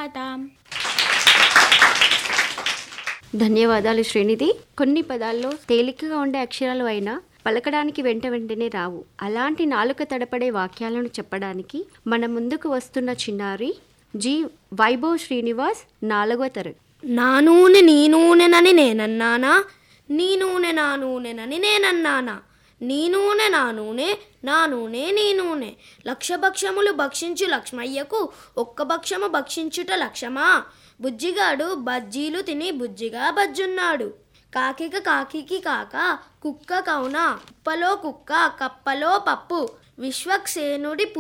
సుప్రభాతం ధన్యవాదాలు శ్రీనిధి కొన్ని పదాల్లో తేలికగా ఉండే అక్షరాలు అయినా పలకడానికి వెంట వెంటనే రావు అలాంటి నాలుక తడపడే వాక్యాలను చెప్పడానికి మన ముందుకు వస్తున్న చిన్నారి జి వైభవ్ శ్రీనివాస్ నాలుగో తరగతి నా నూనె నీ నూనెనని నేనన్నానా నీ నూనె నా నూనెనని నేనన్నానా నీ నూనె నా నూనె నా నూనె నీ నూనె లక్ష భక్షములు భక్షించు లక్ష్మయ్యకు ఒక్క భక్షము భక్షించుట లక్షమా బుజ్జిగాడు బజ్జీలు తిని బుజ్జిగా బజ్జున్నాడు కాకిక కాకికి కాక కుక్క కౌన కుప్పలో కుక్క కప్పలో పప్పు విశ్వక్సేనుడి